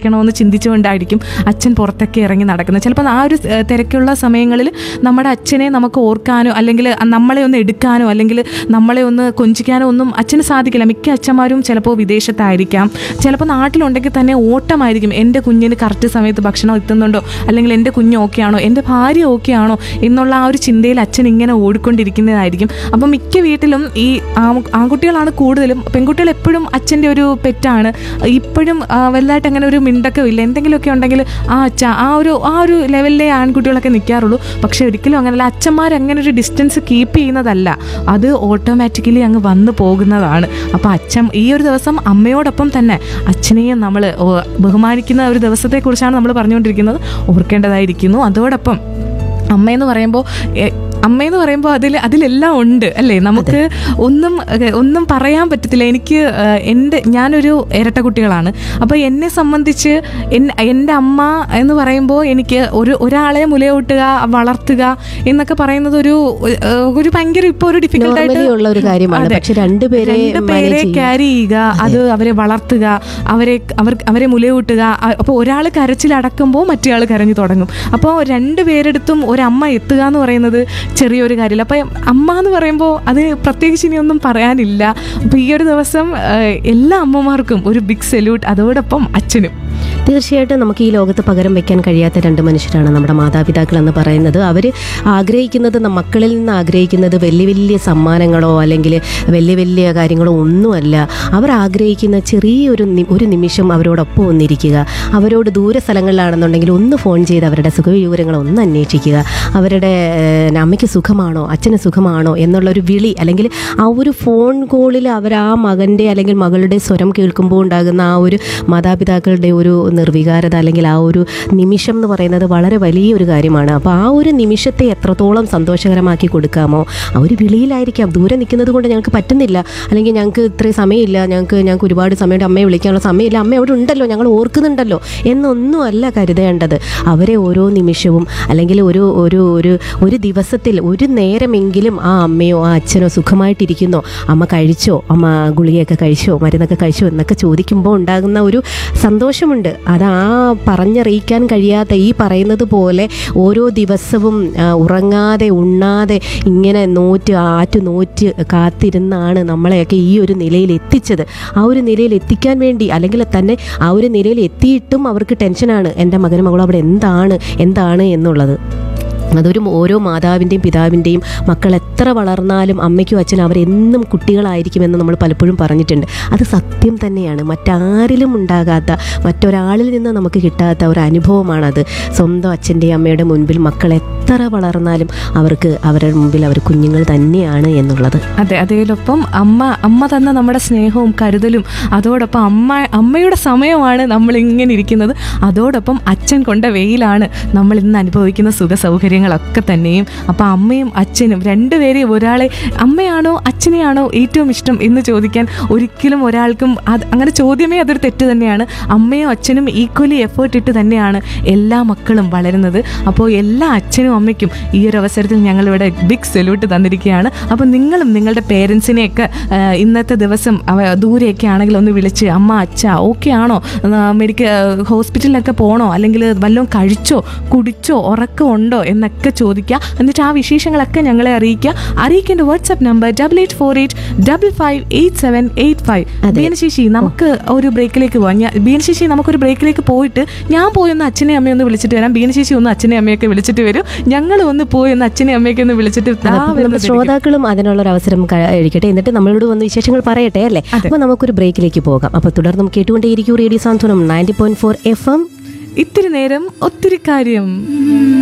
സഹായിക്കണോ എന്ന് ചിന്തിച്ചുകൊണ്ടായിരിക്കും അച്ഛൻ പുറത്തൊക്കെ ഇറങ്ങി നടക്കുന്നത് ചിലപ്പോൾ ആ ഒരു ഏഹ്, തിരക്കുള്ള സമയങ്ങളിൽ നമ്മുടെ അച്ഛനെ നമുക്ക് ഓർക്കാനോ അല്ലെങ്കിൽ നമ്മളെ ഒന്ന് എടുക്കാനോ അല്ലെങ്കിൽ നമ്മളെ ഒന്ന് കൊഞ്ചിക്കാനോ ഒന്നും അച്ഛന് സാധിക്കില്ല മിക്ക അച്ഛന്മാരും ചിലപ്പോൾ വിദേശത്തായിരിക്കാം ചിലപ്പോൾ നാട്ടിലുണ്ടെങ്കിൽ തന്നെ ഓട്ടമായിരിക്കും എൻ്റെ കുഞ്ഞിന് കറക്റ്റ് സമയത്ത് ഭക്ഷണം എത്തുന്നുണ്ടോ അല്ലെങ്കിൽ എൻ്റെ കുഞ്ഞ് ഓക്കെ ആണോ എൻ്റെ ഭാര്യ ഓക്കെ ആണോ എന്നുള്ള ആ ഒരു ചിന്തയിൽ അച്ഛൻ ഇങ്ങനെ ഓടിക്കൊണ്ടിരിക്കുന്നതായിരിക്കും അപ്പം മിക്ക വീട്ടിലും ഈ ആ- ആൺകുട്ടികളാണ് കൂടുതലും പെൺകുട്ടികൾ എപ്പോഴും അച്ഛൻ്റെ ഒരു പെറ്റാണ് ഇപ്പോഴും ആ, വലുതായിട്ട് അങ്ങനെ ഒരു മിണ്ടക്കോ ഇല്ല എന്തെങ്കിലുമൊക്കെ ഉണ്ടെങ്കിൽ ആ അച്ഛ ആ ഒരു ആ ഒരു ലെവലിലെ ആൺകുട്ടികളൊക്കെ നിൽക്കാറുള്ളൂ പക്ഷെ ഒരിക്കലും അങ്ങനെയല്ല അച്ഛന്മാർ അങ്ങനെ ഒരു ഡിസ്റ്റൻസ് കീപ്പ് ചെയ്യുന്നതല്ല അത് ഓട്ടോമാറ്റിക്കലി അങ്ങ് വന്നു പോകുന്നതാണ് അപ്പോൾ അച്ഛൻ ഈ ഒരു ദിവസം അമ്മയോടൊപ്പം തന്നെ അച്ഛനെയും നമ്മൾ ബഹുമാനിക്കുന്ന ഒരു ദിവസത്തെക്കുറിച്ചാണ് നമ്മൾ പറഞ്ഞുകൊണ്ടിരിക്കുന്നത് ഓർക്കേണ്ടതായിരിക്കുന്നു അതോടൊപ്പം അമ്മയെന്ന് പറയുമ്പോൾ എ- അമ്മയെന്ന് പറയുമ്പോൾ അതിൽ അതിലെല്ലാം ഉണ്ട് അല്ലേ നമുക്ക് ഒന്നും ഏഹ്, ഒന്നും പറയാൻ പറ്റത്തില്ല എനിക്ക് ഏഹ്, എൻ്റെ ഞാനൊരു ഇരട്ട കുട്ടികളാണ് അപ്പോൾ എന്നെ സംബന്ധിച്ച് എൻ- എൻ്റെ അമ്മ എന്ന് പറയുമ്പോൾ എനിക്ക് ഒരു ഒരാളെ മുലയൂട്ടുക വളർത്തുക എന്നൊക്കെ പറയുന്നത് ഒരു ഏഹ്, ഒരു ഭയങ്കര ഇപ്പോൾ ഒരു ഡിഫിക്കൽട്ട് നോർമലി ഉള്ള ഒരു കാര്യമാണ് പക്ഷെ രണ്ടുപേരെ രണ്ട് പേരെ manage ചെയ്യും. ക്യാരി ചെയ്യുക അത് അവരെ വളർത്തുക അവരെ അവർ അവരെ മുലയൂട്ടുക അപ്പോൾ ഒരാൾ കരച്ചിലടക്കുമ്പോൾ മറ്റേ ആൾ കരഞ്ഞു തുടങ്ങും അപ്പോൾ രണ്ട് പേരെടുത്തും ഒരമ്മ എത്തുക എന്ന് പറയുന്നത് ചെറിയൊരു കാര്യമില്ല അപ്പം അമ്മ എന്ന് പറയുമ്പോൾ അത് പ്രത്യേകിച്ച് ഇനിയൊന്നും പറയാനില്ല അപ്പോൾ ഈ ഒരു ദിവസം ഏഹ്, എല്ലാ അമ്മമാർക്കും ഒരു ബിഗ് സല്യൂട്ട് അതോടൊപ്പം അച്ഛനും തീർച്ചയായിട്ടും നമുക്ക് ഈ ലോകത്ത് പകരം വെക്കാൻ കഴിയാത്ത രണ്ട് മനുഷ്യരാണ് നമ്മുടെ മാതാപിതാക്കൾ എന്ന് പറയുന്നത് അവർ ആഗ്രഹിക്കുന്നത് ന- മക്കളിൽ നിന്ന് ആഗ്രഹിക്കുന്നത് വലിയ വലിയ സമ്മാനങ്ങളോ അല്ലെങ്കിൽ വലിയ വലിയ കാര്യങ്ങളോ ഒന്നുമല്ല അവർ ആഗ്രഹിക്കുന്ന ചെറിയൊരു നി- ഒരു നിമിഷം അവരോടൊപ്പം ഒന്നിരിക്കുക അവരോട് ദൂര സ്ഥലങ്ങളിലാണെന്നുണ്ടെങ്കിൽ ഒന്ന് ഫോൺ ചെയ്ത് അവരുടെ സുഖവിവരങ്ങൾ ഒന്ന് അന്വേഷിക്കുക അവരുടെ ഏഹ്, അമ്മയ്ക്ക് സുഖമാണോ അച്ഛന് സുഖമാണോ എന്നുള്ളൊരു വിളി അല്ലെങ്കിൽ ആ ഒരു ഫോൺ കോളിൽ അവർ ആ മകൻ്റെ അല്ലെങ്കിൽ മകളുടെ സ്വരം കേൾക്കുമ്പോൾ ഉണ്ടാകുന്ന ആ ഒരു മാതാപിതാക്കളുടെ ഒരു നിർവികാരത അല്ലെങ്കിൽ ആ ഒരു നിമിഷം എന്ന് പറയുന്നത് വളരെ വലിയൊരു കാര്യമാണ് അപ്പോൾ ആ ഒരു നിമിഷത്തെ എത്രത്തോളം സന്തോഷകരമാക്കി കൊടുക്കാമോ ആ ഒരു വിളിയിലായിരിക്കാം ദൂരെ നിൽക്കുന്നത് കൊണ്ട് ഞങ്ങൾക്ക് പറ്റുന്നില്ല അല്ലെങ്കിൽ ഞങ്ങൾക്ക് ഇത്രയും സമയമില്ല ഞങ്ങൾക്ക് ഞങ്ങൾക്ക് ഒരുപാട് സമയത്ത് അമ്മയെ വിളിക്കാനുള്ള സമയമില്ല അമ്മ അവിടെ ഉണ്ടല്ലോ ഞങ്ങൾ ഓർക്കുന്നുണ്ടല്ലോ എന്നൊന്നും അല്ല കരുതേണ്ടത് അവരെ ഓരോ നിമിഷവും അല്ലെങ്കിൽ ഒരു ഒരു ഒരു ഒരു ദിവസത്തിൽ ഒരു നേരമെങ്കിലും ആ അമ്മയോ ആ അച്ഛനോ സുഖമായിട്ടിരിക്കുന്നോ അമ്മ കഴിച്ചോ അമ്മ ഗുളികയൊക്കെ കഴിച്ചോ മരുന്നൊക്കെ കഴിച്ചോ എന്നൊക്കെ ചോദിക്കുമ്പോൾ ഉണ്ടാകുന്ന ഒരു സന്തോഷമുണ്ട് അത് ആ പറഞ്ഞറിയിക്കാൻ കഴിയാത്ത ഈ പറയുന്നത് പോലെ ഓരോ ദിവസവും ആ, ഉറങ്ങാതെ ഉണ്ണാതെ ഇങ്ങനെ നോറ്റ് ആറ്റു നോറ്റ് കാത്തിരുന്നാണ് നമ്മളെയൊക്കെ ഈ ഒരു നിലയിൽ എത്തിച്ചത് ആ ഒരു നിലയിൽ എത്തിക്കാൻ വേണ്ടി അല്ലെങ്കിൽ തന്നെ ആ ഒരു നിലയിൽ എത്തിയിട്ടും അവർക്ക് ടെൻഷനാണ് എൻ്റെ മകനും മകളും അവിടെ എന്താണ് എന്താണ് എന്നുള്ളത് അതൊരു ഓരോ മാതാവിൻ്റെയും പിതാവിൻ്റെയും മക്കൾ എത്ര വളർന്നാലും അമ്മയ്ക്കും അച്ഛനും അവരെന്നും കുട്ടികളായിരിക്കുമെന്ന് നമ്മൾ പലപ്പോഴും പറഞ്ഞിട്ടുണ്ട് അത് സത്യം തന്നെയാണ് മറ്റാരിലും ഉണ്ടാകാത്ത മറ്റൊരാളിൽ നിന്ന് നമുക്ക് കിട്ടാത്ത ഒരു അനുഭവമാണത് സ്വന്തം അച്ഛൻ്റെയും അമ്മയുടെ മുൻപിൽ മക്കൾ എത്ര വളർന്നാലും അവർക്ക് അവരുടെ മുമ്പിൽ അവർ കുഞ്ഞുങ്ങൾ തന്നെയാണ് എന്നുള്ളത് അതെ അതേലൊപ്പം അമ്മ അമ്മ തന്ന നമ്മുടെ സ്നേഹവും കരുതലും അതോടൊപ്പം അമ്മ അമ്മയുടെ സമയമാണ് നമ്മൾ ഇങ്ങനെ ഇരിക്കുന്നത് അതോടൊപ്പം അച്ഛൻ കൊണ്ട വെയിലാണ് നമ്മൾ ഇന്ന് അനുഭവിക്കുന്ന സുഖ സൗകര്യങ്ങളൊക്കെ തന്നെയും അപ്പം അമ്മയും അച്ഛനും രണ്ടുപേരെയും ഒരാളെ അമ്മയാണോ അച്ഛനെയാണോ ഏറ്റവും ഇഷ്ടം എന്ന് ചോദിക്കാൻ ഒരിക്കലും ഒരാൾക്കും അത് അങ്ങനെ ചോദ്യമേ അതൊരു തെറ്റ് തന്നെയാണ് അമ്മയും അച്ഛനും ഈക്വലി എഫേർട്ട് ഇട്ട് തന്നെയാണ് എല്ലാ മക്കളും വളരുന്നത് അപ്പോൾ എല്ലാ അച്ഛനും അമ്മയ്ക്കും ഈ ഒരു അവസരത്തിൽ ഞങ്ങളിവിടെ ബിഗ് സല്യൂട്ട് തന്നിരിക്കുകയാണ് അപ്പോൾ നിങ്ങളും നിങ്ങളുടെ പേരൻസിനെയൊക്കെ ഇന്നത്തെ ദിവസം അവ ദൂരെയൊക്കെ ആണെങ്കിൽ ഒന്ന് വിളിച്ച് അമ്മ അച്ഛ ഓക്കെ ആണോ മെഡിക്കൽ ഹോസ്പിറ്റലിലൊക്കെ പോകണോ അല്ലെങ്കിൽ വല്ലതും കഴിച്ചോ കുടിച്ചോ ഉറക്കം ഉണ്ടോ എന്നൊക്കെ ചോദിക്കുക എന്നിട്ട് ആ വിശേഷങ്ങളൊക്കെ ഞങ്ങളെ അറിയിക്കുക അറിയിക്കേണ്ട WhatsApp number double eight four eight double five eight seven eight five ബീനശേഷി നമുക്ക് ഒരു ബ്രേക്കിലേക്ക് പോവാം ഞാൻ ബീനശേഷി നമുക്കൊരു ബ്രേക്കിലേക്ക് പോയിട്ട് ഞാൻ പോയി ഒന്ന് അച്ഛനെ അമ്മയെ ഒന്ന് വിളിച്ചിട്ട് വരാം ബീനശേഷി ഒന്ന് അച്ഛനെ അമ്മയൊക്കെ വിളിച്ചിട്ട് വരും ഞങ്ങൾ ഒന്ന് പോയി ഒന്ന് അച്ഛനെ അമ്മയൊക്കെ ഒന്ന് വിളിച്ചിട്ട് ദാ അപ്പോൾ നമ്മുടെ വരുന്നത് ശ്രോതാക്കളും അതിനുള്ള ഒരു അവസരം കഴിക്കട്ടെ എന്നിട്ട് നമ്മളോട് വന്ന് വിശേഷങ്ങൾ പറയട്ടെ അല്ലേ അപ്പോൾ നമുക്കൊരു ബ്രേക്കിലേക്ക് പോകാം അപ്പോൾ തുടർന്നും കേട്ടുകൊണ്ടേയിരിക്കും radio Santhwanam ninety point four F M ഇത്തിരി നേരം ഒത്തിരി കാര്യം